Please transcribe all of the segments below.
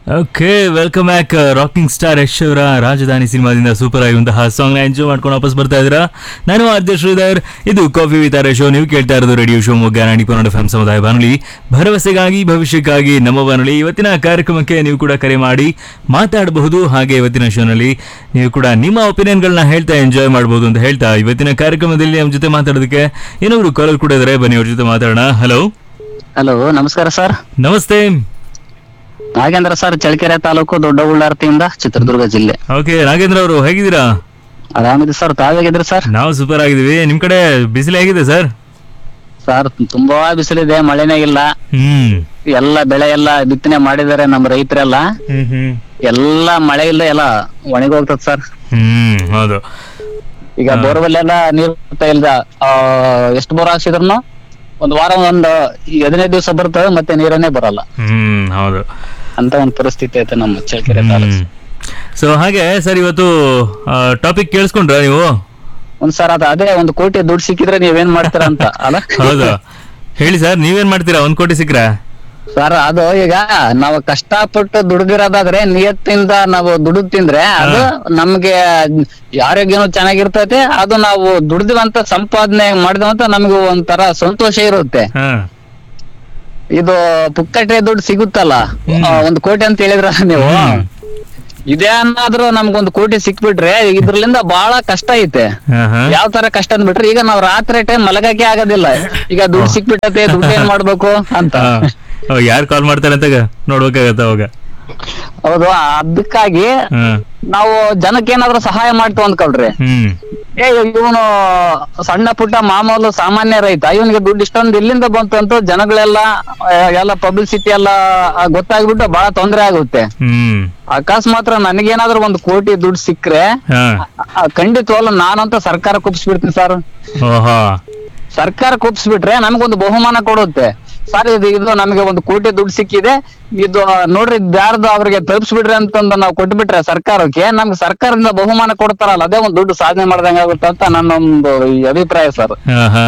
Okay welcome back rocking star Yash ಅವರ ರಾಜಧಾನಿ ಸಿನಿಮಾದಿಂದ super ಆಗಿರುವಂತಹ ಸಾಂಗ್ ನ ಎಂಜಾಯ್ ಮಾಡ್ಕೊಂಡು ವಾಪಸ್ ಬರ್ತಾ ಇದ್ದೀರಾ ನಾನು ಆದ್ಯ ಶ್ರೀಧರ್ ಇದು ಕಾಫಿ ವಿತಾರ ಶೋ ನೀವು ಕೇಳ್ತಾ ಇರೋದು ರೇಡಿಯೋ ಶೋ ಮೊಗ್ಗ ನಾಡಿ ಕನ್ನಡ ಫ್ಯಾಮ್ ಸಮುದಾಯ ಬಾನುಲಿ ಭರವಸೆಗಾಗಿ ಭವಿಷ್ಯಕ್ಕಾಗಿ ನಮ್ಮ ಬಾನುಲಿ ಇವತ್ತಿನ ಕಾರ್ಯಕ್ರಮಕ್ಕೆ ನೀವು ಕೂಡ ಕರೆ ಮಾಡಿ ಮಾತಾಡಬಹುದು ಹಾಗೆ ಇವತ್ತಿನ ಶೋನಲ್ಲಿ ನೀವು ಕೂಡ ನಿಮ್ಮ ಒಪಿನಿಯನ್ಗಳನ್ನ ಹೇಳ್ತಾ ಎಂಜಾಯ್ ಮಾಡಬಹುದು ಅಂತ ಹೇಳ್ತಾ ಇವತ್ತಿನ ಕಾರ್ಯಕ್ರಮದಲ್ಲಿ ನಮ್ಮ ಜೊತೆ ಮಾತಾಡೋದಕ್ಕೆ ಏನೊಬ್ರು ಕಾಲರ್ ಕೂಡ ಇದ್ದಾರೆ ಬನ್ನಿ ಅವ್ರ ಜೊತೆ ಮಾತಾಡೋಣ ಹಲೋ ಹಲೋ ನಮಸ್ಕಾರ ಸರ್ ನಮಸ್ತೆ ನಾಗೇಂದ್ರ ಸರ್ ಚಳ್ಳಕೆರೆ ತಾಲೂಕು ದೊಡ್ಡ ಉಳ್ಳಾರ್ತಿಯಿಂದ ಚಿತ್ರದುರ್ಗ ಜಿಲ್ಲೆ ಓಕೆ ನಾಗೇಂದ್ರ ಅವರು ಹೇಗಿದ್ದೀರಾ ಆರಾಮಿದೆ ಸರ್ ತಾವೇಗಿದ್ರಿ ಸರ್ ನಾವು ಸೂಪರ್ ಆಗಿದೀವಿ ನಿಮ್ ಕಡೆ ಬಿಸಿಲು ಹೇಗಿದೆ ಸರ್ ಸರ್ ತುಂಬಾ ಬಿಸಿಲಿದೆ ಮಳೆನೇ ಇಲ್ಲ ಹ್ಮ್ ಎಲ್ಲ ಬೆಳೆ ಎಲ್ಲ ಬಿತ್ತನೆ ಮಾಡಿದ್ದಾರೆ ನಮ್ಮ ರೈತರೆಲ್ಲ ಹ್ಮ್ ಹ್ಮ್ ಎಲ್ಲ ಮಳೆ ಇಲ್ಲ ಎಲ್ಲ ಒಣಗಿ ಹೋಗ್ತದ ಸರ್ ಹ್ಮ್ ಹೌದು ಈಗ ಬೋರ್ವೆಲ್ ಎಲ್ಲ ನೀರ್ ಬರ್ತಾ ಇಲ್ಲ ಆ, ಎಷ್ಟು ಬೋರ್ ಹಾಕ್ಸಿದ್ರು ಒಂದ್ ವಾರ ಒಂದು ಈ ಹದಿನೈದು ದಿವಸ ಬರ್ತವೆ ಮತ್ತೆ ನೀರನ್ನೇ ಬರಲ್ಲ ಹ್ಮ್ ಹೌದು ಅಂತ ಒಂದ್ ಪರಿಸ್ಥಿತಿ ಐತೆ ನಮ್ಮ ಚಳ್ಳಕೆರೆ ತಾಲೂಕು ಹ್ಮ್ ಸೊ ಹಾಗೆ ಸರ್ ಇವತ್ತು ಟಾಪಿಕ್ ಕೇಳಿಸ್ಕೊಂಡ್ರ ನೀವು ಒಂದ್ ಸರ್ ಅದ ಅದೇ ಒಂದು ಕೋಟಿ ದುಡ್ಡು ಸಿಕ್ಕಿದ್ರೆ ನೀವೇನ್ ಮಾಡ್ತೀರಾ ಅಂತ ಅಲ್ಲ ಹೌದು ಹೇಳಿ ಸರ್ ನೀವೇನ್ ಮಾಡ್ತೀರಾ ಒಂದ್ ಕೋಟಿ ಸಿಕ್ಕ್ರ ಸರ್ ಅದು ಈಗ ನಾವು ಕಷ್ಟಪಟ್ಟು ದುಡ್ದಿರೋದಾದ್ರೆ ನಿಯತ್ತಿಂದ ನಾವು ದುಡಿದು ತಿಂದ್ರೆ ಅದು ನಮ್ಗೆ ಆರೋಗ್ಯನೂ ಚೆನ್ನಾಗಿರ್ತೈತೆ ಅದು ನಾವು ದುಡ್ದಿವಂತ ಸಂಪಾದನೆ ಮಾಡಿದಂತ ನಮ್ಗೆ ಒಂಥರ ಸಂತೋಷ ಇರುತ್ತೆ ಹಾ ಇದು ಪುಕ್ಕಟೆ ದುಡ್ಡು ಸಿಗುತ್ತಲ್ಲ ಆ, ಒಂದ್ ಕೋಟಿ ಅಂತ ಹೇಳಿದ್ರ ನೀವು ಇದೇ ಅನ್ನಾದ್ರೂ ನಮ್ಗೊಂದು ಕೋಟಿ ಸಿಕ್ಬಿಟ್ರೆ ಇದ್ರಲಿಂದ ಬಹಳ ಕಷ್ಟ ಐತೆ ಹಾ ಹಾ ಯಾವ ತರ ಕಷ್ಟ ಅಂದ್ಬಿಟ್ರೆ ಈಗ ನಾವ್ ರಾತ್ರಿ ಟೈಮ್ ಮಲಗಕ್ಕೆ ಆಗೋದಿಲ್ಲ ಈಗ ದುಡ್ಡು ಸಿಕ್ಬಿಟ್ಟತೆ ದುಡ್ಡು ಏನ್ ಮಾಡ್ಬೇಕು ಅಂತ ಯಾರು ಕಾಲ್ ಮಾಡ್ತಾರೆ ಅಂತ ನೋಡ್ಬೇಕಾಗತ್ತ ಅವಾಗ ಹೌದು ಅದಕ್ಕಾಗಿ ಹಾ ನಾವು ಜನಕ್ಕೆ ಏನಾದ್ರು ಸಹಾಯ ಮಾಡ್ತು ಅಂದ್ಕೊಳ್ರಿ ಹ್ಮ್ ಏ ಇವನು ಸಣ್ಣ ಪುಟ್ಟ ಮಾಮೂಲು ಸಾಮಾನ್ಯ ರೈತ ಇವನಿಗೆ ದುಡ್ಡು ಇಷ್ಟೊಂದು ಇಲ್ಲಿಂದ ಬಂತು ಅಂತ ಜನಗಳೆಲ್ಲ ಆ, ಎಲ್ಲ ಪಬ್ಲಿಸಿಟಿ ಎಲ್ಲ ಆ, ಗೊತ್ತಾಗ್ಬಿಟ್ಟು ಬಹಳ ತೊಂದರೆ ಆಗುತ್ತೆ ಹ್ಮ್ ಅಕಸ್ಮಾತ್ ನನಗೇನಾದ್ರೂ ಒಂದು ಕೋಟಿ ದುಡ್ಡು ಸಿಕ್ಕ್ರೆ ಹಾ ಆ, ಖಂಡಿತವಲ್ಲ ನಾನಂತ ಸರ್ಕಾರ ಕುಪ್ಸ್ಬಿಡ್ತೀನಿ ಸರ್ ಓಹೋ ಸರ್ಕಾರ ಕುಪ್ಸ್ಬಿಟ್ರೆ ನಮಗೊಂದು ಬಹುಮಾನ ಕೊಡುತ್ತೆ ಸರ್ ಇದು ಇದು ನಮಗೆ ಒಂದು ಕೋಟಿ ದುಡ್ಡು ಸಿಕ್ಕಿದೆ ಇದು ನೋಡ್ರಿ ಯಾರ್ದು ಅವ್ರಿಗೆ ತಲುಪಿಸ್ಬಿಡ್ರಿ ಅಂತಂದು ನಾವು ಕೊಟ್ಬಿಟ್ರೆ ಸರ್ಕಾರಕ್ಕೆ ನಮ್ಗೆ ಸರ್ಕಾರದಿಂದ ಬಹುಮಾನ ಕೊಡ್ತಾರಲ್ಲ ಅದೇ ಒಂದು ದುಡ್ಡು ಸಾಧನೆ ಮಾಡ್ದಂಗ ಆಗುತ್ತೆ ಅಂತ ನನ್ನ ಒಂದು ಈ ಅಭಿಪ್ರಾಯ ಸರ್ ಹಾ ಹಾ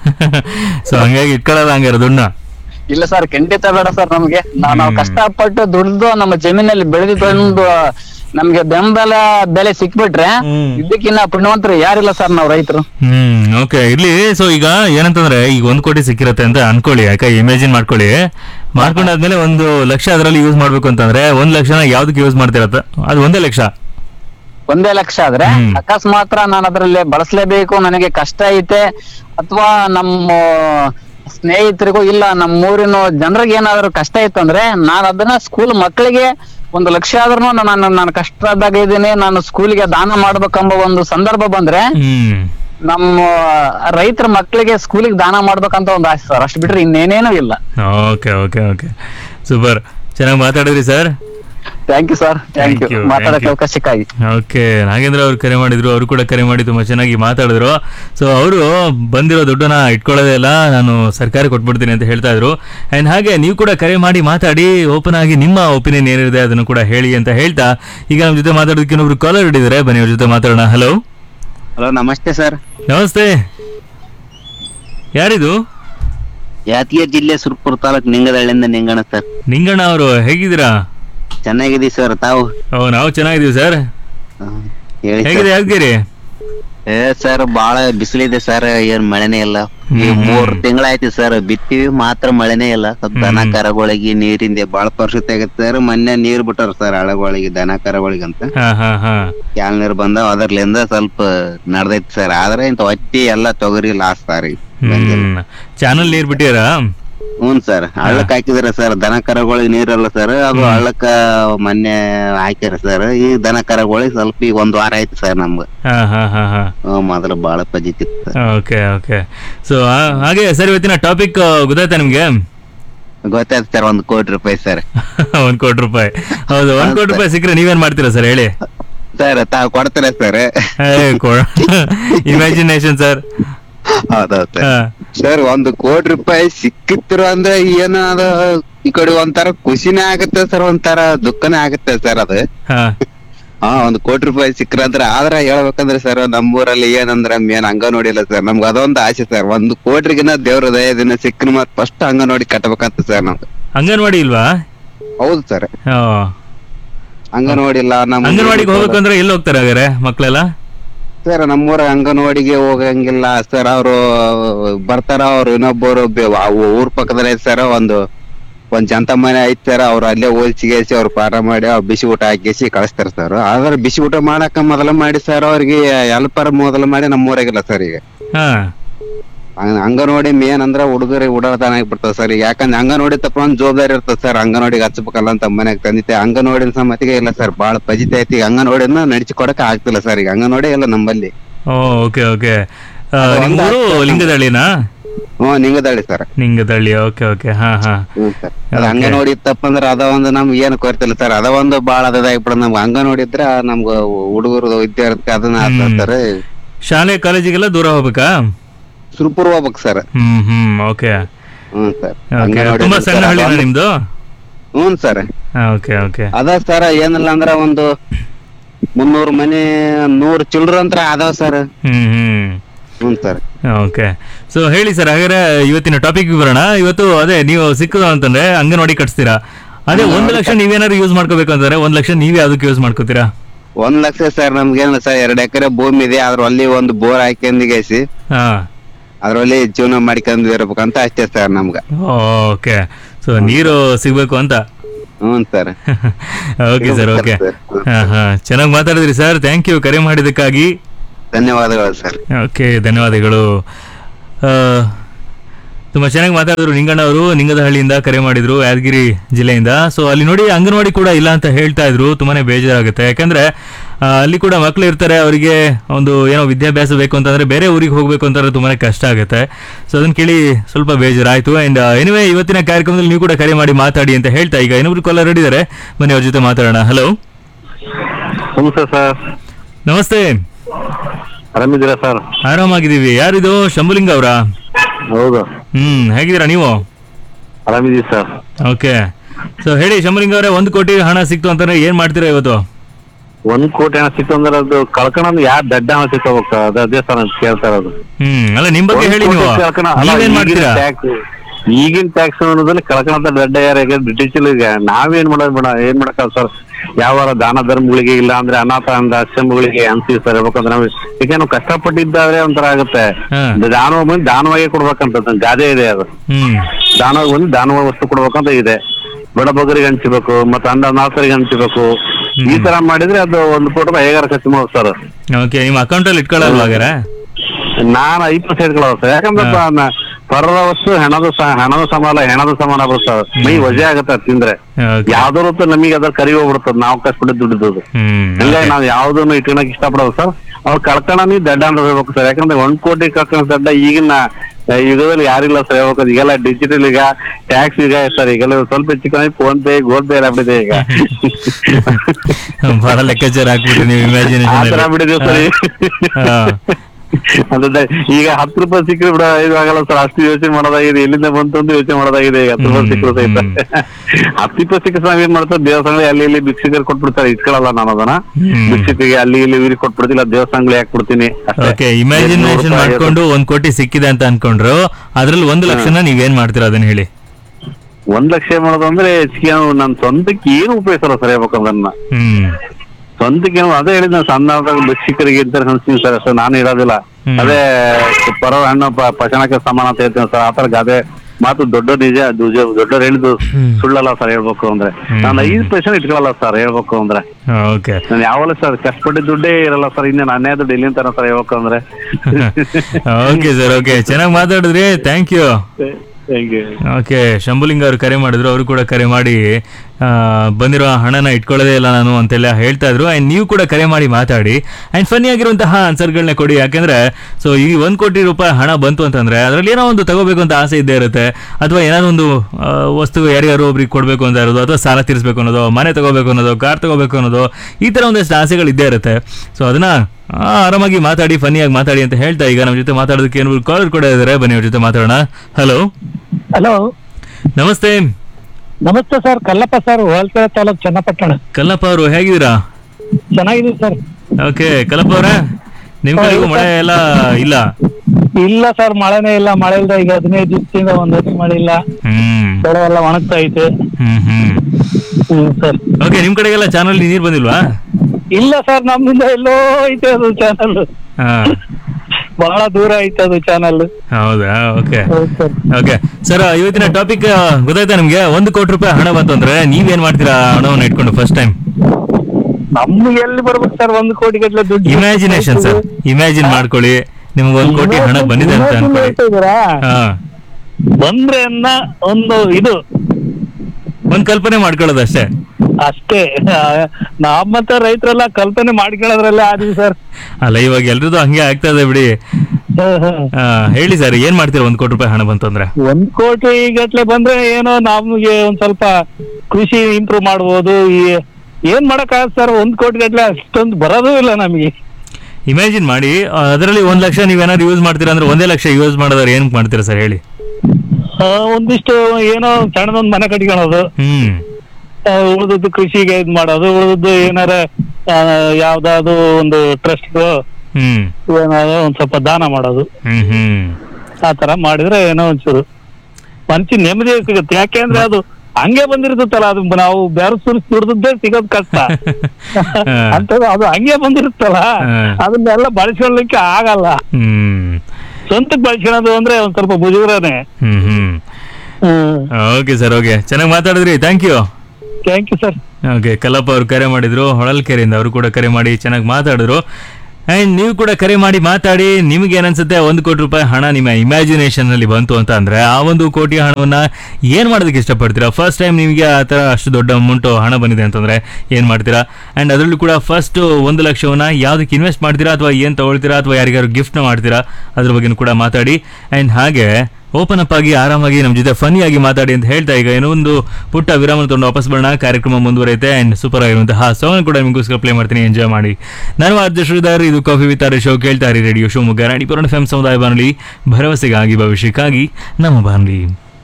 ಸೊ ಹಂಗಾಗಿ ಇಟ್ಕೊಳ್ಳಲ್ಲ ಹಂಗಾರೆ ದುಡ್ಡನ್ನ ಇಲ್ಲ ಸರ್ ಖಂಡಿತ ಬೇಡ ಸರ್ ನಮ್ಗೆ ನಾವ್ ನಾವು ಕಷ್ಟಪಟ್ಟು ದುಡ್ದು ನಮ್ಮ ಜಮೀನಲ್ಲಿ ಬೆಳೆದಿದ್ದೊಂದು ನಮ್ಗೆ ಬೆಂಬಲ ಬೆಲೆ ಸಿಕ್ಬಿಟ್ರೆ ಹ್ಮ್. ಇದಕ್ಕಿನ್ನ ಪುಣ್ಯವಂತರು ಯಾರಿಲ್ಲ ಸರ್ ನಾವು ರೈತರು ಹ್ಮ್ ಓಕೆ ಇರ್ಲಿ ಸೊ ಈಗ ಏನಂತಂದ್ರೆ ಈಗ ಒಂದ್ ಕೋಟಿ ಸಿಕ್ಕಿರತ್ತೆ ಅಂತ ಅನ್ಕೊಳ್ಳಿ ಯಾಕೆ ಇಮ್ಯಾಜಿನ್ ಮಾಡ್ಕೊಳ್ಳಿ ಮಾಡ್ಕೊಂಡಾದ್ಮೇಲೆ ಒಂದು ಲಕ್ಷ ಅದರಲ್ಲಿ ಯೂಸ್ ಮಾಡ್ಬೇಕು ಅಂತಂದ್ರೆ ಒಂದ್ ಲಕ್ಷನ ಯಾವ್ದಕ್ಕೆ ಯೂಸ್ ಮಾಡ್ತಿರತ್ತೆ ಅದು ಒಂದೇ ಲಕ್ಷ ಒಂದೇ ಲಕ್ಷ ಆದ್ರೆ ಹ್ಮ್. ಅಕಸ್ಮಾತ್ ನಾನು ಅದರಲ್ಲಿ ಬಳಸಲೇಬೇಕು ನನಗೆ ಕಷ್ಟ ಐತೆ ಅಥವಾ ನಮ್ಮ ಸ್ನೇಹಿತರಿಗೂ ಇಲ್ಲ ನಮ್ಮ ಊರಿನ ಜನರಿಗೆ ಏನಾದ್ರು ಕಷ್ಟ ಇತ್ತು ಅಂದ್ರೆ ನಾನು ಅದನ್ನ ಸ್ಕೂಲ್ ಮಕ್ಕಳಿಗೆ ಒಂದು ಲಕ್ಷ ಆದ್ರೂ ನಾನು ನಾನು ಕಷ್ಟದಾಗ ಇದ್ದೀನಿ ನಾನು ಸ್ಕೂಲಿಗೆ ದಾನ ಮಾಡ್ಬೇಕೆಂಬ ಒಂದು ಸಂದರ್ಭ ಬಂದ್ರೆ ಹ್ಮ್ ನಮ್ಮ ರೈತರ ಮಕ್ಕಳಿಗೆ ಸ್ಕೂಲಿಗೆ ದಾನ ಮಾಡ್ಬೇಕಂತ ಒಂದು ಆಸೆ ಸರ್ ಅಷ್ಟು ಬಿಟ್ರೆ ಇನ್ನೇನೇನು ಇಲ್ಲ ಓಕೆ ಓಕೆ ಓಕೆ ಸೂಪರ್ ಚೆನ್ನಾಗಿ ಮಾತಾಡಿದ್ರಿ sir thank you sir thank Thank you you, ಮಾತಾಡಕ್ಕೆ thank you. ಅವಕಾಶಕ್ಕಾಗಿ ಓಕೆ ನಾಗೇಂದ್ರ ಅವ್ರು ಕರೆ ಮಾಡಿದ್ರು ಅವರು ಕೂಡ ಕರೆ ಮಾಡಿ ತುಂಬಾ ಚೆನ್ನಾಗಿ ಮಾತಾಡಿದ್ರು ಸೊ ಅವರು ಬಂದಿರೋ ದುಡ್ಡನ್ನ ಇಟ್ಕೊಳ್ಳೋದೇ ಇಲ್ಲ ನಾನು ಸರ್ಕಾರ ಕೊಟ್ಬಿಡ್ತೀನಿ ಅಂತ ಹೇಳ್ತಾ ಇದ್ರು ಅಂಡ್ ಹಾಗೆ ನೀವು ಕೂಡ ಕರೆ ಮಾಡಿ ಮಾತಾಡಿ ಓಪನ್ ಆಗಿ ನಿಮ್ಮ ಒಪಿನಿಯನ್ ಏನಿದೆ ಅದನ್ನು ಕೂಡ ಹೇಳಿ ಅಂತ ಹೇಳ್ತಾ ಈಗ ನಮ್ಮ ಜೊತೆ ಮಾತಾಡೋದಕ್ಕೆ ಇನ್ನೊಬ್ರು ಕಾಲರ್ ಹಿಡಿದಾರೆ ಬನ್ನಿ ಅವ್ರ ಜೊತೆ ಮಾತಾಡೋಣ ಹಲೋ ಹಲೋ ನಮಸ್ತೆ ಸರ್ ನಮಸ್ತೆ ಯಾರಿದು ಯಾದಗಿರಿ ಜಿಲ್ಲೆ ಸುರ್ಪುರ ತಾಲೂಕು ನಿಂಗದಳ್ಳಿಯಿಂದ ನಿಂಗಣ ಸರ್ ನಿಂಗಣ್ಣ ಅವರು ಹೇಗಿದ್ದೀರಾ ಚೆನ್ನಾಗಿದ್ದೀವಿ ಸರ್ ತಾವು ಓ ನಾವು ಚೆನ್ನಾಗಿದ್ದೀವಿ ಸರ್ ಹ್ಮ್. ಹೇಳಿ ಹೇಗಿದೆ ಯಾದಗಿರಿ ಏ ಸರ್ ಬಾಳ ಬಿಸಿಲಿದೆ ಸರ್ ಏನ್ ಮಳೆನೇ ಇಲ್ಲ ಈ ಹ್ಮ್. ಮೂರ್ ತಿಂಗಳಾಯ್ತು ಸರ್ ಬಿತ್ತೀವಿ ಮಾತ್ರ ಮಳೆನೇ ಇಲ್ಲ ಸ್ವಲ್ಪ ದನ ಹ್ಮ್. ಕರಗಳಿಗೆ ನೀರಿಂದ ಬಾಳ ಪರಿಸ್ಥಿತಿ ಆಗತ್ತೆ ಸರ್ ಮೊನ್ನೆ ನೀರ್ ಬಿಟ್ಟಾರ ಸರ್ ಹಳಗಳಿಗೆ ದನ ಕರಗಳಿಗೆ ಅಂತ ಹಾ ಹಾ ಹಾ ಕ್ಯಾಲ್ ನೀರ್ ಬಂದಾವ ಅದ್ರಲಿಂದ ಸ್ವಲ್ಪ ನಡ್ದೈತಿ ಸರ್ ಆದ್ರೆ ಇಂತ ಹೊಟ್ಟಿ ಎಲ್ಲ ತೊಗರಿ ಲಾಸ್ ಸರ್ ಹ್ಮ್ ಚಾನಲ್ ನೀರ್ ಬಿಟ್ಟಿರಾ ಹ್ಞೂ ಸರ್ ಹಳ್ಳಕ್ ಹಾಕಿದ್ರ ಸರ್ ದನ ಕರಗಳಿಗೆ ನೀರಲ್ಲ ಸರ್ ಅದು ಹಳ್ಳಕ್ಕ ಮೊನ್ನೆ ಹಾಕ್ಯಾರ ಸರ್ ಈ ದನ ಕರಗಳಿಗೆ ಸ್ವಲ್ಪ ಈಗ ಒಂದ್ ವಾರ ಆಯ್ತು ಸರ್ ನಮ್ಗ ಹಾ ಹಾ ಹಾ ಹಾ ಹ್ಮ್, ಮೊದಲು ಬಾಳ ಪಜಿತಿ ಸರ್ ಓಕೆ ಓಕೆ ಸೊ ಹಾಗೆ ಸರ್ ಇವತ್ತಿನ ಟಾಪಿಕ್ ಗೊತ್ತಾಯ್ತಾ ನಿಮ್ಗೆ ಗೊತ್ತಾಯ್ತು ಸರ್ ಒಂದ್ ಕೋಟಿ ರೂಪಾಯಿ ಸರ್ ಒಂದ್ ಕೋಟಿ ರೂಪಾಯಿ ಹೌದು ಒಂದ್ ಕೋಟಿ ರೂಪಾಯಿ ಸಿಕ್ಕರೆ ನೀವೇನ್ ಮಾಡ್ತೀರಾ ಸರ್ ಹೇಳಿ ಸರ್ ತಾವ್ ಕೊಡ್ತೀರಾ ಸರ್ ಇಮ್ಯಾಜಿನೇಷನ್ ಸರ್ ಹೌದೌದು ಸರ್ ಸರ್ ಒಂದು ಕೋಟಿ ರೂಪಾಯಿ ಸಿಕ್ಕಿತ್ರು ಅಂದ್ರೆ ಏನ ಅದ ಈ ಕಡೆ ಒಂಥರ ಖುಷಿನೇ ಆಗತ್ತೆ ಸರ್ ಒಂಥರ ದುಃಖನೇ ಆಗತ್ತೆ ಸರ್ ಅದು ಹಾ ಹಾ ಒಂದ್ ಕೋಟಿ ರೂಪಾಯಿ ಸಿಕ್ಕ್ರಂದ್ರ ಆದ್ರ ಹೇಳ್ಬೇಕಂದ್ರೆ ಸರ್ ನಮ್ಮೂರಲ್ಲಿ ಏನಂದ್ರ ಮೇನ್ ಅಂಗನವಾಡಿ ಇಲ್ಲ ಸರ್ ನಮ್ಗೆ ಅದೊಂದು ಆಸೆ ಸರ್ ಒಂದು ಕೋಟಿಗಿನ ದೇವ್ರ ದಯದಿನ ಸಿಕ್ಕನ ಮತ್ ಫಸ್ಟ್ ಅಂಗನವಾಡಿ ಕಟ್ಟಬೇಕಂತ ಸರ್ ನಮ್ಗೆ ಅಂಗನವಾಡಿ ಇಲ್ವಾ ಹೌದು ಸರ್ ಆ, ಅಂಗನವಾಡಿ ಇಲ್ಲ ನಮ್ಮ ಅಂಗನವಾಡಿಗೆ ಹೋಗ್ಬೇಕು ಅಂದ್ರೆ ಎಲ್ಲಿ ಹೋಗ್ತಾರೆ ಹಾಗಾದ್ರೆ ಮಕ್ಕಳೆಲ್ಲ ಸರ್ ನಮ್ಮೂರ ಅಂಗನವಾಡಿಗೆ ಹೋಗಂಗಿಲ್ಲ ಸರ್ ಅವರು ಬರ್ತಾರ ಅವ್ರು ಇನ್ನೊಬ್ಬರು ಬೆ- ಆ ಊರ್ ಪಕ್ಕದಲ್ಲಿ ಐತೆ ಸರ್ ಒಂದು ಒಂದ್ ಜಂತ ಮನೆ ಐತ್ ಸರ್ ಅವ್ರು ಅಲ್ಲೇ ಓದಿಸಿಗೇಸಿ ಅವ್ರು ಪಾಠ ಮಾಡಿ ಅವ್ರು ಬಿಸಿ ಊಟ ಹಾಕಿಸಿ ಕಳಿಸ್ತಾರ ಸರ್ ಆದ್ರೆ ಬಿಸಿ ಊಟ ಮಾಡಕ ಮೊದಲ ಮಾಡಿ ಸರ್ ಅವ್ರಿಗೆ ಎಲ್ಪರ ಮೊದಲು ಮಾಡಿ ನಮ್ಮ ಊರಾಗಿಲ್ಲ ಸರ್ ಈಗ ಹಾ ಅಂಗ- ಅಂಗನವಾಡಿ ಮೇನ್ ಅಂದ್ರ ಹುಡುಗರಿಗೆ ಉಡಾಳತನ ಆಗ್ಬಿಡ್ತದ ಸರ್ ಈಗ ಯಾಕಂದ್ರೆ ಅಂಗನವಾಡಿ ತಪ್ಪ ಒಂದ್ ಜವಾಬ್ದಾರಿ ಇರ್ತದ ಸರ್ ಅಂಗನವಾಡಿಗೆ ಹಚ್ಬೇಕಲ್ಲ ಅಂತ ಮನೆಗ್ ತಂದಿತ್ತೆ ಅಂಗನವಾಡಿನ ಸಮ್ಮತಿಗೆ ಇಲ್ಲ ಸರ್ ಬಾಳ ಪಜಿತ ಐತಿ ಈಗ ಅಂಗನವಾಡಿನ ನಡಿಸಿಕೊಡಕ್ ಆಗ್ತಿಲ್ಲ ಸರ್ ಈಗ ಅಂಗನವಾಡಿ ಇಲ್ಲ ನಮ್ಮಲ್ಲಿ ಓ ಓಕೆ ಓಕೆ ಅದು ಒಂದು ನಿಮ್ಮೂರು ಅಷ್ಟೇ ಲಿಂಗದಳ್ಳಿನಾ ಹ್ಮ್ Ningadalli sir Lingadalli okay okay ಹಾ ಹಾ ಹ್ಮ್ ಸರ್ ಅದ Okay. ಅಂಗನವಾಡಿ ಇತ್ತಪ್ಪಂದ್ರ ಅದ ಒಂದು ನಮ್ಗೆ ಏನು ಕೊರತಿಲ್ಲ ಸರ್ ಅದ ಒಂದು ಬಾಳ ಅದಾಗ್ಬಿಡ ನಮ್ಗೆ ಅಂಗನವಾಡಿ ಇದ್ರ ನಮ್ಗ ಹುಡುಗರು ವಿದ್ಯಾರ್ಥಿ ಅದನ್ನ ಹ್ಮ್. ಹಾಕ್ತಾರೆ ಶಾಲೆ ಕಾಲೇಜಿಗೆಲ್ಲ ದೂರ ಹೋಗ್ಬೇಕಾ ಸುರ್ಪುರ್ ಹೋಗ್ಬೇಕು ಸರ್ ಹ್ಮ್ ಹ್ಮ್ ಓಕೆ ಹ್ಮ್ ಸರ್ ಓಕೆ ತುಂಬಾ ಸಣ್ಣ ಹಳ್ಳಿನ ನಿಮ್ದು ಹ್ಞೂ ಸರ್ ಓಕೆ ಓಕೆ ಅದ ಸರ್ ಏನಿಲ್ಲ ಅಂದ್ರ ಒಂದು ಮುನ್ನೂರ್ ಮನೆ ನೂರ್ ಚಿಲ್ಡ್ರ ಅಂತ ಅದಾವ ಸರ್ ಹ್ಮ್ ಹ್ಮ್ ಹ್ಞೂ ಸರ್ ಓಕೆ ಸೊ ಹೇಳಿ ಸರ್ ಹಾಗಾದ್ರೆ ಇವತ್ತಿನ ಟಾಪಿಕ್ ಬರೋಣ ಇವತ್ತು ಅದೇ ನೀವು ಸಿಕ್ಕದು ಅಂತಂದ್ರೆ ಅಂಗನವಾಡಿ ಕಟ್ಸ್ತೀರಾ ಅದೇ ಒಂದ್ ಲಕ್ಷ ನೀವೇನಾದ್ರು ಯೂಸ್ ಮಾಡ್ಕೋಬೇಕು ಅಂತಂದ್ರೆ ಒಂದ್ ಲಕ್ಷ ನೀವೇ ಅದಕ್ಕೆ ಯೂಸ್ ಮಾಡ್ಕೋತೀರಾ ಒಂದ್ ಲಕ್ಷ ಸರ್ ನಮ್ಗೇನಿಲ್ಲ ಸರ್ ಎರಡ್ ಎಕರೆ ಭೂಮಿ ಇದೆ ಅದ್ರಲ್ಲಿ ಒಂದು ಬೋರ್ ಹಾಕೊಂಡಿಗೇಸಿ ಹಾ ಅದ್ರಲ್ಲಿ ಜೀವನ ಮಾಡ್ಕೊಂಡ್ ಇರ್ಬೇಕಂತ ಅಷ್ಟೇ ಸರ್ ನಮ್ಗ ಓಕೆ ಸೊ ನೀರು ಸಿಗ್ಬೇಕು ಅಂತ ಹ್ಞೂ sir okay sir okay sir. ಹಾ ಹಾ ಚೆನ್ನಾಗಿ ಮಾತಾಡಿದ್ರಿ ಸರ್ ಥ್ಯಾಂಕ್ ಯು ಕರೆ ಮಾಡಿದ್ದಕ್ಕಾಗಿ ಧನ್ಯವಾದಗಳು ಸರ್ ಓಕೆ ಧನ್ಯವಾದಗಳು ಆ, ತುಂಬಾ ಚೆನ್ನಾಗಿ ಮಾತಾಡಿದ್ರು ನಿಂಗಣ್ಣ ಅವರು ನಿಂಗದಹಳ್ಳಿಯಿಂದ ಕರೆ ಮಾಡಿದ್ರು ಯಾದಗಿರಿ ಜಿಲ್ಲೆಯಿಂದ ಸೊ ಅಲ್ಲಿ ನೋಡಿ ಅಂಗನವಾಡಿ ಕೂಡ ಇಲ್ಲ ಅಂತ ಹೇಳ್ತಾ ಇದ್ರು ತುಂಬಾನೇ ಬೇಜಾರಾಗುತ್ತೆ ಯಾಕಂದ್ರೆ ಆ, ಅಲ್ಲಿ ಕೂಡ ಮಕ್ಕಳು ಇರ್ತಾರೆ ಅವರಿಗೆ ಒಂದು ಏನೋ ವಿದ್ಯಾಭ್ಯಾಸ ಬೇಕು ಅಂತಂದ್ರೆ ಬೇರೆ ಊರಿಗೆ ಹೋಗ್ಬೇಕು ಅಂತಂದ್ರೆ ತುಂಬಾನೇ ಕಷ್ಟ ಆಗುತ್ತೆ ಸೊ ಅದನ್ನ ಕೇಳಿ ಸ್ವಲ್ಪ ಬೇಜಾರಾಯ್ತು ಅಂಡ್ ಎನಿವೆ ಇವತ್ತಿನ ಕಾರ್ಯಕ್ರಮದಲ್ಲಿ ನೀವು ಕೂಡ ಕರೆ ಮಾಡಿ ಮಾತಾಡಿ ಅಂತ ಹೇಳ್ತಾ ಈಗ ಇನ್ನೊಬ್ರು ಕಾಲರ್ ಇದ್ದಾರೆ ಬನ್ನಿ ಅವ್ರ ಜೊತೆ ಮಾತಾಡೋಣ ಹಲೋ ನಮಸ್ತೆ ಸರ್ ನಮಸ್ತೆ ಆರಾಮಿದ್ದೀರಾ ಸರ್ ಆರಾಮಾಗಿದ್ದೀವಿ ಯಾರಿದು ಶಂಭುಲಿಂಗ ಅವರಾ ಹೌದು ಹ್ಮ್ ಹೇಗಿದ್ದೀರಾ ನೀವು ಆರಾಮಿದ್ದೀವಿ ಸರ್ ಓಕೆ ಸೊ ಹೇಳಿ ಶಂಭುಲಿಂಗ ಅವರೇ ಒಂದು ಕೋಟಿ ಹಣ ಸಿಕ್ತು ಅಂತಂದ್ರೆ ಏನ್ ಮಾಡ್ತೀರಾ ಇವತ್ತು ಒಂದ್ ಕೋಟಿ ಹಣ ಸಿಕ್ತು ಅಂದ್ರೆ ಅದು ಕಳ್ಕೊಂಡ್ ಯಾರ್ ದಡ್ಡ ಹಣ ಸಿಕ್ಕೋಬೇಕು ಸರ್ ಅದು ಅದೇ ಸರ್ ನಾನು ಕೇಳ್ತಾ ಇರೋದು ಹ್ಮ್ ಅಲ್ಲ ನಿಮ್ ಬಗ್ಗೆ ಒಂದ್ ಹೇಳಿ ನೀವು ಕೋಟಿ ಕಳ್ಕೊಳ- ಅಲ್ಲ, ನೀವೇನ್ ಈಗಿನ ಮಾಡ್ತೀರಾ tax- ಈಗಿನ ಟ್ಯಾಕ್ಸ್ ಅನ್ನೋದ್ರಲ್ಲಿ ಕಳ್ಕೊಂತ ದಡ್ಡ ಯಾರಿಗೆ ಬ್ರಿಟಿಷ್ ಈಗ ನಾವೇನ್ ಮಾಡೋದು ಬೇಡ ಏನ್ ಮಾಡಕ್ಕ ಸರ್ ಯಾವ ದಾನ ಧರ್ಮಗಳಿಗೆ ಇಲ್ಲ ಅಂದ್ರೆ ಅನಾಥ ಅಂದ ಆಶ್ರಮಗಳಿಗೆ ಅನ್ಸ್ತೀವಿ ಸರ್ ಹೇಳ್ಬೇಕಂದ್ರೆ ನಾವು ಈಗ ನಾವು ಕಷ್ಟಪಟ್ಟಿದ್ದಾದ್ರೆ ಒಂಥರ ಆಗುತ್ತೆ ಹಾ. ದಾನವ ಬಂದು ದಾನವಾಗಿ ಕೊಡ್ಬೇಕಂತ ಗಾದೆ ಇದೆ ಅದು ಹ್ಮ್ ದಾನವಾಗಿ ಬಂದು ದಾನವಾಗಿ ವಸ್ತು ಕೊಡ್ಬೇಕಂತ ಇದೆ ಬಡ ಬಗರಿಗೆ ಹಂಚಬೇಕು ಮತ್ತೆ ಅಂಡ ಅನಾಥರಿಗೆ ಹಂಚಬೇಕು ಈ ತರ ಮಾಡಿದ್ರೆ ಅದು ಒಂದು ಕೋಟಿ ರೂಪಾಯಿ ಹೇಗಾರ ಖರ್ಚು ಮಾಡೋದು ಸರ್ ಓಕೆ ನಿಮ್ಮ ಅಕೌಂಟ್ ಅಲ್ಲಿ ಇಟ್ಕೊಳ್ಳಲ್ವಾ ಹಾಗಾದ್ರೆ ನಾನು ಐದು ಸೇರ್ಕೊಳ್ಳೋದು ಸರ್ ಯಾಕಂದ್ರೆ ಪ- ನ- ಪರರ ವಸ್ತು ಹೆಣದ ಸ- ಹಣದ ಸಮಾನ ಹೆಣದ ಸಮಾನ ಬರ್ತದೆ ಮೈ ವಜೆ ಆಗತ್ತೆ ಅದ್ ತಿಂದ್ರೆ Okay. ಯಾವ್ದೋ ಹೊತ್ತು ನಮಗೆ ಅದ್ರ ಕರಿ ಹೋಗ್ಬಿಡ್ತದ ನಾವು ಕಷ್ಟಪಟ್ಟು ದುಡಿದದು ಹ್ಮ್ ಹಂಗಾಗಿ ನಾವ್ ಯಾವ್ದನ್ನು ಇಟ್ಕೊಳಕ್ ಇಷ್ಟಪಡೋದು ಸರ್ ಅವ್ರು ಕಳ್ಕೊಳ ನೀವು ದಡ್ಡ ಅಂತ ಹೇಳ್ಬೇಕು ಸರ್ ಯಾಕಂದ್ರೆ ಒಂದ್ ಕೋಟಿ ಕಳ್ಕೊಳ ದಡ್ಡ ಈಗಿನ ಆ, ಯುಗದಲ್ಲಿ ಯಾರಿಲ್ಲ ಸರ್ ಹೇಳ್ಬೇಕು ಈಗೆಲ್ಲ ಡಿಜಿಟಲ್ ಈಗ ಟ್ಯಾಕ್ಸ್ ಈಗ ಸರ್ ಈಗೆಲ್ಲ ಸ್ವಲ್ಪ ಹೆಚ್ಚು ಕಮ್ಮಿ ಫೋನ್ ಪೇ ಗೋಲ್ ಪೇ ಆಗ್ಬಿಟ್ಟಿದೆ ಈಗ ಬಹಳ ಲೆಕ್ಕಾಚಾರ ಹಾಕ್ಬಿಟ್ರಿ ನೀವು ಆ ತರ ಇಮ್ಯಾಜಿನೇಷನ್ ಆಗ್ಬಿಟ್ಟಿದೆ ಸರ್ ಹಾ. ಅಂದ್ರೆ ಈಗ ಹತ್ತು ರೂಪಾಯಿ ಸಿಕ್ಕರೆ ಬಿಡ ಇದು ಆಗಲ್ಲ ಸರ್ ಅಷ್ಟು ಯೋಚನೆ ಮಾಡೋದಾಗಿದೆ ಎಲ್ಲಿಂದ ಬಂತು ಅಂತ ಯೋಚನೆ ಮಾಡೋದಾಗಿದೆ ಈಗ ಹತ್ತು ರೂಪಾಯಿ ಸಿಕ್ಕರು ಸಹಿತ ಹತ್ತು ರೂಪಾಯಿ ಸಿಕ್ಕರೆ ನಾವ್ ಏನ್ ಮಾಡ್ತಾರೆ ದೇವಸ್ಥಾನಗಳಿಗೆ ಅಲ್ಲಿ ಇಲ್ಲಿ ಭಿಕ್ಷಕರು ಕೊಟ್ಬಿಡ್ತಾರೆ ಇಟ್ಕೊಳ್ಳಲ್ಲ ನಾನು ಅದನ್ನ ಹ್ಮ್. ಭಿಕ್ಷಕಿಗೆ ಅಲ್ಲಿ ಇಲ್ಲಿ ಇವ್ರಿಗೆ ಕೊಟ್ಬಿಡ್ತಿಲ್ಲ ದೇವಸ್ಥಾನಗಳಿಗೆ ಹಾಕಿ ಬಿಡ್ತೀನಿ ಅಷ್ಟೇ. ಓಕೆ ನೂರು ಇಮ್ಯಾಜಿನೇಷನ್ ರೂಪಾಯಿ ಮಾಡ್ಕೊಂಡು ಒಂದ್ ಕೋಟಿ ಸಿಕ್ಕಿದೆ ಅಂತ ಅನ್ಕೊಂಡ್ರು ಅದ್ರಲ್ಲಿ ಒಂದು ಲಕ್ಷನ ನೀವೇನ್ ಮಾಡ್ತೀರಾ ಅದನ್ನ ಹೇಳಿ ಒಂದ್ ಲಕ್ಷ ಮಾಡೋದು ಅಂದ್ರೆ ಹೆಚ್ಚಿಗೆ ನಾವು ನನ್ ಸ್ವಂತಕ್ಕೆ ಏನು ಉಪಯೋಗಿಸಲ್ಲ ಸರ್ ಹೇಳ್ಬೇಕಂದ್ರೆ ನನ್ನ ಹ್ಮ್ ಸ್ವಂತಕ್ಕೆ ಏನು ಅದೇ ಹೇಳಿದ್ ನಾನು ಸಣ್ಣದಾಗ ಭಿಕ್ಷಕರಿಗೆ ಇರ್ತಾರೆ ಅನ್ಸ್ತೀನಿ ಸರ್ ಅಷ್ಟೇ ನಾನು ಇರೋದಿಲ್ಲ ಹ್ಮ್. ಅದೇ ಪರ ಹಣ್ಣು ಪ- ಪಚನಕ್ಕೆ ಸಮಾನ ಅಂತ ಹೇಳ್ತೀನಿ ಸರ್ ಆತರ ಗಾದೆ ಮಾತು ದೊಡ್ಡ ನಿಜ ದುಜ- ದೊಡ್ಡವ್ರು ಹೇಳಿದ್ದು ಹ್ಮ್. ಸುಳ್ಳಲ್ಲ ಸರ್ ಹೇಳ್ಬೇಕು ಅಂದ್ರೆ ಹ್ಮ್. ನಾನು ಐದು ಪೈಸೆ ಇಟ್ಕೊಳ್ಳಲ್ಲ ಸರ್ ಹೇಳ್ಬೇಕು ಅಂದ್ರೆ ಓಕೆ ನಾನು ಯಾವಲ್ಲ ಸರ್ ಕಷ್ಟಪಟ್ಟಿದ್ದ ದುಡ್ಡೇ ಇರಲ್ಲ ಸರ್ ಇನ್ನೇನು ಅನ್ಯಾಯ ದುಡ್ಡು ಎಲ್ಲಿಂದ ತರ ಸರ್ ಹೇಳ್ಬೇಕು ಅಂದ್ರೆ ಓಕೆ ಸರ್ ಓಕೆ ಚೆನ್ನಾಗಿ ಮಾತಾಡಿದ್ರಿ thank you Thank you. Okay Shambhulinga ಅವರು ಕರೆ ಮಾಡಿದ್ರು ಅವರು ಕೂಡ ಕರೆ ಮಾಡಿ ಆ, ಬಂದಿರೋ ಹಣನ ಇಟ್ಕೊಳ್ಳೋದೇ ಇಲ್ಲ ನಾನು ಅಂತೆಲ್ಲ ಹೇಳ್ತಾ ಇದ್ರು ಆ್ಯಂಡ್ ನೀವು ಕೂಡ ಕರೆ ಮಾಡಿ ಮಾತಾಡಿ ಆ್ಯಂಡ್ ಫನ್ನಿ ಆಗಿರುವಂತಹ ಆನ್ಸರ್ಗಳನ್ನ ಕೊಡಿ ಯಾಕೆಂದ್ರೆ ಸೊ ಈ ಒಂದು ಕೋಟಿ ರೂಪಾಯಿ ಹಣ ಬಂತು ಅಂತಂದ್ರೆ ಅದರಲ್ಲಿ ಏನೋ ಒಂದು ತಗೋಬೇಕು ಅಂತ ಆಸೆ ಇದ್ದೇ ಇರುತ್ತೆ ಅಥವಾ ಏನಾದ್ರು ಒಂದು ಆ, ವಸ್ತು ಯಾರ್ಯಾರು ಒಬ್ರಿಗೆ ಕೊಡಬೇಕು ಅಂತ ಇರೋದು ಅಥವಾ ಸಾಲ ತೀರಿಸಬೇಕು ಅನ್ನೋದು ಮನೆ ತಗೋಬೇಕು ಅನ್ನೋದು ಕಾರ್ ತಗೋಬೇಕು ಅನ್ನೋದು ಈ ಥರ ಒಂದಷ್ಟು ಆಸೆಗಳು ಇದ್ದೇ ಇರುತ್ತೆ ಸೊ ಅದನ್ನ ಆ, ಆರಾಮಾಗಿ ಮಾತಾಡಿ ಫನ್ನಿಯಾಗಿ ಮಾತಾಡಿ ಅಂತ ಹೇಳ್ತಾ ಈಗ ನಮ್ಮ ಜೊತೆ ಮಾತಾಡೋದಕ್ಕೆ ಏನು ಕಾಲರ್ ಕೂಡ ಇದ್ದಾರೆ ಬನ್ನಿ ಅವ್ರ ಜೊತೆ ಮಾತಾಡೋಣ hello hello namaste namaste sir Kallappa sir Holkeri taluk Channapatna Kallappa ಅವರು ಹೇಗಿದ್ದೀರಾ ಚೆನ್ನಾಗಿದ್ದೀವಿ ಸರ್ ಓಕೆ ಕಲ್ಲಪ್ಪ ಅವರೇ ನಿಮ್ ಕಡೆಗೂ ಮಳೆ ಎಲ್ಲ ಇಲ್ಲ ಇಲ್ಲ ಸರ್ ಮಳೆನೇ ಇಲ್ಲ ಮಳೆ ಇಲ್ದ ಈಗ ಹದಿನೈದು ದಿವಸದಿಂದ ಒಂದ್ ಹನಿ ಮಳೆ ಇಲ್ಲ ಹ್ಮ್ ಬೆಳೆ ಎಲ್ಲ ಒಣಗ್ತಾ ಐತೆ ಹ್ಮ್ ಹ್ಮ್ ಹ್ಮ್ ಸರ್ ಓಕೆ ನಿಮ್ ಕಡೆಗೆಲ್ಲ ಚಾನಲ್ ನೀರ್ ಬಂದಿಲ್ವಾ ಇಲ್ಲ ಸರ್ ನಮ್ಮಿಂದ ಎಲ್ಲೋ ಐತೆ ಅದು ಚಾನಲ್ ಹಾ ಬಹಳ ದೂರ ಐತೆ ಅದು ಚಾನಲ್ ಹೌದಾ ಓಕೆ ಸರ್ ಓಕೆ ಸರ್ ಇವತ್ತಿನ ಟಾಪಿಕ್ ಗೊತ್ತಾಯ್ತಾ ನಿಮ್ಗೆ ಒಂದು ಕೋಟಿ ರೂಪಾಯಿ ಹಣ ಬಂತು ಅಂದ್ರೆ ನೀವೇನ್ ಮಾಡ್ತೀರಾ ಆ ಹಣವನ್ನ ಇಟ್ಕೊಂಡು ಫಸ್ಟ್ ಟೈಮ್ ನಮ್ಗೆ ಎಲ್ಲಿ ಬರ್ಬೇಕು ಸರ್ ಒಂದು ಕೋಟಿ ಗಟ್ಟಲೆ ದುಡ್ಡು ಇಮ್ಯಾಜಿನೇಷನ್ ಸರ್ ಇಮ್ಯಾಜಿನ್ ಮಾಡ್ಕೊಳ್ಳಿ ನಿಮ್ಗೆ ಒಂದ್ ಕೋಟಿ ಹಣ ಬಂದಿದೆ ಅಂತ Imagine ಅನ್ಕೊಳ್ಳಿ ಹೇಳ್ತಾ ಇದೀರಾ? ಹಾ ಬಂದ್ರೆ ಅನ್ನ ಒಂದು ಇದು ಒಂದ್ ಕಲ್ಪನೆ ಮಾಡ್ಕೊಳ್ಳೋದು ಅಷ್ಟೇ ಅಷ್ಟೇ ನಮ್ಮಂತ ರೈತರೆಲ್ಲ ಕಲ್ಪನೆ ಮಾಡ್ಕೊಳ್ಳೋದ್ರಲ್ಲ ಆದ್ವಿ ಸರ್ ಅಲ್ಲ ಇವಾಗ ಎಲ್ರದ್ದು ಹಂಗೆ ಆಗ್ತಾ ಇದೆ ಬಿಡಿ ಆ, ಹೇಳಿ ಸರ್ ಏನ್ ಮಾಡ್ತೀರಾ ಒಂದ್ ಕೋಟಿ ರೂಪಾಯಿ ಹಣ ಬಂತು ಅಂದ್ರೆ ಒಂದ್ ಕೋಟಿ ಗಟ್ಲೆ ಬಂದ್ರೆ ಏನೋ ನಮ್ಗೆ ಒಂದ್ ಸ್ವಲ್ಪ ಕೃಷಿ ಇಂಪ್ರೂವ್ ಮಾಡ್ಬೋದು ಈ ಏನ್ ಮಾಡಕ್ ಸರ್ ಒಂದ್ ಕೋಟಿ ಗಟ್ಲೆ ಅಷ್ಟೊಂದು ಬರೋದು ಇಲ್ಲ ನಮಗೆ ಇಮ್ಯಾಜಿನ್ ಮಾಡಿ ಆ, ಅದರಲ್ಲಿ ಒಂದ್ ಲಕ್ಷ ನೀವೇನಾದ್ರು ಯೂಸ್ ಮಾಡ್ತೀರಾ ಅಂದ್ರೆ ಒಂದೇ ಲಕ್ಷ ಯೂಸ್ ಮಾಡೋದ್ರೆ ಏನ್ ಮಾಡ್ತೀರಾ ಸರ್ ಹೇಳಿ ಆ, ಒಂದಿಷ್ಟು ಏನೋ ಸಣ್ಣದೊಂದ್ ಮನೆ ಕಟ್ಕೊಳೋದು ಹ್ಮ್ ಆ, ಉಳ್ದದ್ದು ಕೃಷಿಗೆ ಇದ್ ಮಾಡೋದು ಉಳ್ದದ್ದು ಏನಾರ ಆ, ಯಾವ್ದಾದ್ರು ಒಂದು ಟ್ರಸ್ಟ್ಗೋ ಹ್ಮ್ ಏನಾದ್ರು ಒಂದ್ ಸ್ವಲ್ಪ ದಾನ ಮಾಡೋದು ಹ್ಮ್ ಹ್ಮ್ ಆ ತರ ಮಾಡಿದ್ರೆ ಏನೋ ಒಂಚೂರು ಮನ್ಸಿಗೆ ನೆಮ್ಮದಿ ಸಿಗುತ್ತೆ ಯಾಕೆ ಅಂದ್ರೆ ಅದು ಹಂಗೆ ಬಂದಿರ್ತಲ್ಲ ಅದು ನಾವು ಬೇರೆ ಸುರಿಸಿ ದುಡ್ದದ್ದೇ ಸಿಗೋದ್ ಕಷ್ಟ ಅಂತ ಅದು ಹಂಗೆ ಬಂದಿರುತ್ತಲ್ಲ ಹಾ. ಅದನ್ನೆಲ್ಲ ಬಳಸ್ಕೊಳ್ಲಿಕ್ಕೆ ಆಗಲ್ಲ ಹ್ಮ್ ಸ್ವಂತಕ್ಕೆ ಬಳಸ್ಕೊಳೋದು ಅಂದ್ರೆ ಒಂದ್ ಸ್ವಲ್ಪ ಮುಜುಗರನೆ ಹ್ಮ್ ಹ್ಮ್ ಹ್ಮ್ ಓಕೆ ಸರ್ ಓಕೆ ಚೆನ್ನಾಗಿ ಮಾತಾಡಿದ್ರಿ thank you thank you sir okay Kallappa ಅವ್ರು ಕರೆ ಮಾಡಿದ್ರು ಹೊಳಲ್ಕೆರೆಯಿಂದ ಅವರು ಕೂಡ ಕರೆ ಮಾಡಿ ಚೆನ್ನಾಗಿ ಮಾತಾಡಿದ್ರು ಆ್ಯಂಡ್ ನೀವು ಕೂಡ ಕರೆ ಮಾಡಿ ಮಾತಾಡಿ ನಿಮ್ಗೆ ಏನನ್ಸುತ್ತೆ ಒಂದು ಕೋಟಿ ರೂಪಾಯಿ ಹಣ ನಿಮ್ಮ ಇಮ್ಯಾಜಿನೇಷನ್ ಅಲ್ಲಿ ಬಂತು ಅಂತ ಅಂದ್ರೆ ಆ ಒಂದು ಕೋಟಿ ಹಣವನ್ನ ಏನ್ ಮಾಡೋದಕ್ಕೆ ಇಷ್ಟಪಡ್ತೀರಾ ಫಸ್ಟ್ ಟೈಮ್ ನಿಮಗೆ ಆ ಥರ ಅಷ್ಟು ದೊಡ್ಡ ಅಮೌಂಟ್ ಹಣ ಬಂದಿದೆ ಅಂತಂದ್ರೆ ಏನ್ ಮಾಡ್ತೀರಾ ಆ್ಯಂಡ್ ಅದರಲ್ಲೂ ಕೂಡ ಫಸ್ಟ್ ಒಂದು ಲಕ್ಷವನ್ನ ಯಾವ್ದಕ್ಕೆ ಇನ್ವೆಸ್ಟ್ ಮಾಡ್ತೀರಾ ಅಥವಾ ಏನ್ ತಗೊಳ್ತೀರಾ ಅಥವಾ ಯಾರಿಗಾರು ಗಿಫ್ಟ್ನ ಮಾಡ್ತೀರಾ ಅದ್ರ ಬಗ್ಗೆ ಕೂಡ ಮಾತಾಡಿ ಆ್ಯಂಡ್ ಹಾಗೆ ಓಪನ್ ಅಪ್ ಆಗಿ ಆರಾಮಾಗಿ ನಮ್ಮ ಜೊತೆ ಫನ್ನಿ ಆಗಿ ಮಾತಾಡಿ ಅಂತ ಹೇಳ್ತಾ ಈಗ ಏನೋ ಒಂದು ಪುಟ್ಟ ವಿರಾಮ ತಗೊಂಡು ವಾಪಸ್ ಬರೋಣ ಕಾರ್ಯಕ್ರಮ ಮುಂದುವರೈತೆ ಅಂಡ್ ಸೂಪರ್ ಆಗಿರುವಂತಹ ಸಾಂಗ್ ಕೂಡ ನಿಮಗೋಸ್ಕರ ಪ್ಲೇ ಮಾಡ್ತೀನಿ ಎಂಜಾಯ್ ಮಾಡಿ ನಾನು ಆರ್ಜ ಶ್ರೀಧರ್ ಇದು ಕಾಫಿ ವಿತ್ ಶೋ ಕೇಳ್ತಾ ಇರಿ ರೇಡಿಯೋ ಶಿವಮೊಗ್ಗ ರಾಣಿಪುರ ಎಫ್ ಸಮುದಾಯ ಬಾನುಲಿ ಭರವಸೆಗಾಗಿ ಭವಿಷ್ಯಕ್ಕಾಗಿ ನಮ್ಮ ಬಾನುಲಿ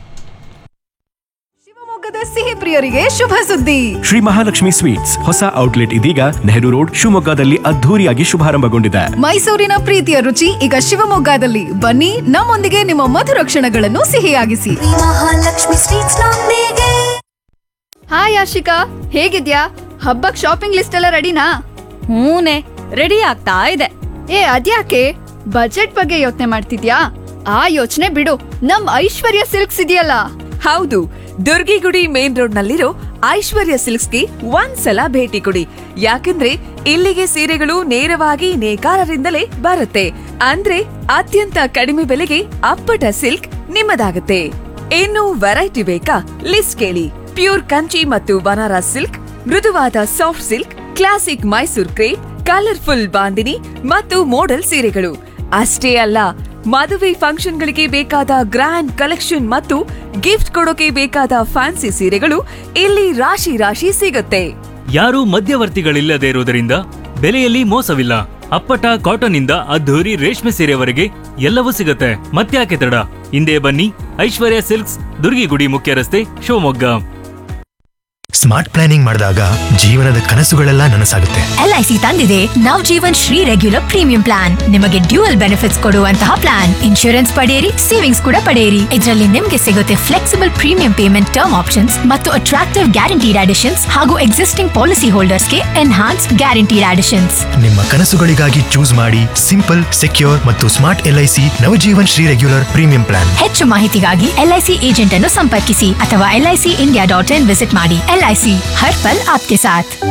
ಶಿವಮೊಗ್ಗದ ಸಿಹಿ ಪ್ರಿಯರಿಗೆ ಶುಭ ಸುದ್ದಿ ಶ್ರೀ ಮಹಾಲಕ್ಷ್ಮಿ ಸ್ವೀಟ್ಸ್ ಹೊಸ ಔಟ್ಲೆಟ್ ಇದೀಗ ನೆಹರು ರೋಡ್ ಶಿವಮೊಗ್ಗದಲ್ಲಿ ಅದ್ಧೂರಿಯಾಗಿ ಶುಭಾರಂಭಗೊಂಡಿದೆ ಮೈಸೂರಿನ ಪ್ರೀತಿಯ ರುಚಿ ಈಗ ಶಿವಮೊಗ್ಗದಲ್ಲಿ ಬನ್ನಿ ನಮ್ಮೊಂದಿಗೆ ನಿಮ್ಮ ಮಧುರ ಕ್ಷಣಗಳನ್ನು ಸಿಹಿಯಾಗಿಸಿ ಮಹಾಲಕ್ಷ್ಮಿ ಸ್ವೀಟ್ಸ್ ನೊಂದಿಗೆ ಹಾಯ್ ಆಶಿಕಾ ಹೇಗಿದ್ಯಾ ಹಬ್ಬಕ್ ಶಾಪಿಂಗ್ ಲಿಸ್ಟ್ ಎಲ್ಲ ರೆಡಿನಾ ಹೂನೆ ರೆಡಿ ಆಗ್ತಾ ಇದೆ ಏ ಅದ್ಯಾಕೆ ಬಜೆಟ್ ಬಗ್ಗೆ ಯೋಚನೆ ಮಾಡ್ತಿದ್ಯಾ ಆ ಯೋಚನೆ ಬಿಡು ನಮ್ ಐಶ್ವರ್ಯ ಸಿಲ್ಕ್ಸ್ ಇದೆಯಲ್ಲ ಹೌದು ದುರ್ಗಿಗುಡಿ ಮೇನ್ ರೋಡ್ ನಲ್ಲಿರೋ ಐಶ್ವರ್ಯ ಸಿಲ್ಕ್ಸ್ಗೆ ಒಂದ್ಸಲ ಭೇಟಿ ಕೊಡಿ ಯಾಕಂದ್ರೆ ಇಲ್ಲಿಗೆ ಸೀರೆಗಳು ನೇರವಾಗಿ ನೇಕಾರರಿಂದಲೇ ಬರುತ್ತೆ ಅಂದ್ರೆ ಅತ್ಯಂತ ಕಡಿಮೆ ಬೆಲೆಗೆ ಅಪ್ಪಟ ಸಿಲ್ಕ್ ನಿಮ್ಮದಾಗುತ್ತೆ ಇನ್ನು ವೆರೈಟಿ ಬೇಕಾ ಲಿಸ್ಟ್ ಕೇಳಿ ಪ್ಯೂರ್ ಕಂಚಿ ಮತ್ತು ಬನಾರಸ್ ಸಿಲ್ಕ್ ಮೃದುವಾದ soft silk classic Mysore crepe colourful bandhani ಮತ್ತು ಮೋಡಲ್ ಸೀರೆಗಳು ಅಷ್ಟೇ ಅಲ್ಲ ಮದುವೆ ಫಂಕ್ಷನ್ಗಳಿಗೆ ಬೇಕಾದ ಗ್ರ್ಯಾಂಡ್ ಕಲೆಕ್ಷನ್ ಮತ್ತು ಗಿಫ್ಟ್ ಕೊಡೋಕೆ ಬೇಕಾದ ಫ್ಯಾನ್ಸಿ ಸೀರೆಗಳು ಇಲ್ಲಿ ರಾಶಿ ರಾಶಿ ಸಿಗುತ್ತೆ ಯಾರು ಮಧ್ಯವರ್ತಿಗಳಿಲ್ಲದೆ ಇರುವುದರಿಂದ ಬೆಲೆಯಲ್ಲಿ ಮೋಸವಿಲ್ಲ ಅಪ್ಪಟ ಕಾಟನ್ ಇಂದ ಅದ್ಧೂರಿ ರೇಷ್ಮೆ ಸೀರೆವರೆಗೆ ಎಲ್ಲವೂ ಸಿಗುತ್ತೆ ಮತ್ತ್ಯಾಕೆ ತಡ ಹಿಂದೆ ಬನ್ನಿ ಐಶ್ವರ್ಯ ಸಿಲ್ಕ್ಸ್ ದುರ್ಗಿಗುಡಿ ಮುಖ್ಯ ರಸ್ತೆ ಶಿವಮೊಗ್ಗ ಸ್ಮಾರ್ಟ್ ಪ್ಲಾನಿಂಗ್ ಮಾಡಿದಾಗ ಜೀವನದ ಕನಸುಗಳೆಲ್ಲ ನನಸಾಗುತ್ತೆ ಎಲ್ಐಸಿ ತಂದಿದೆ Nav Jeevan Shree regular premium plan ನಿಮಗೆ ಡ್ಯೂಯಲ್ ಬೆನಿಫಿಟ್ಸ್ ಕೊಡುವಂತಹ ಪ್ಲಾನ್ ಇನ್ಶೂರೆನ್ಸ್ ಪಡೆಯಿರಿ ಸೇವಿಂಗ್ಸ್ ಕೂಡ ಪಡೆಯಿರಿ ಇದರಲ್ಲಿ ನಿಮಗೆ ಸಿಗುತ್ತೆ flexible premium payment term options ಮತ್ತು ಅಟ್ರಾಕ್ಟಿವ್ ಗ್ಯಾರಂಟಿಡ್ ಅಡಿಷನ್ಸ್ ಹಾಗೂ ಎಕ್ಸಿಸ್ಟಿಂಗ್ ಪಾಲಿಸಿ ಹೋಲ್ಡರ್ಸ್ಗೆ ಎನ್ಹಾನ್ಸ್ ಗ್ಯಾರಂಟಿಡ್ ಅಡಿಷನ್ಸ್ ನಿಮ್ಮ ಕನಸುಗಳಿಗಾಗಿ ಚೂಸ್ ಮಾಡಿ ಸಿಂಪಲ್ ಸೆಕ್ಯೂರ್ ಮತ್ತು smart LIC Navjeevan Shree regular premium plan ಹೆಚ್ಚು ಮಾಹಿತಿಗಾಗಿ ಎಲ್ಐಸಿ ಏಜೆಂಟ್ ಅನ್ನು ಸಂಪರ್ಕಿಸಿ ಅಥವಾ LIC India dot in visit ಮಾಡಿ ಎಲ್ಐಸಿ ಹರ್ ಪಲ್ ಆಪ್ಕೆ ಸಾಥ್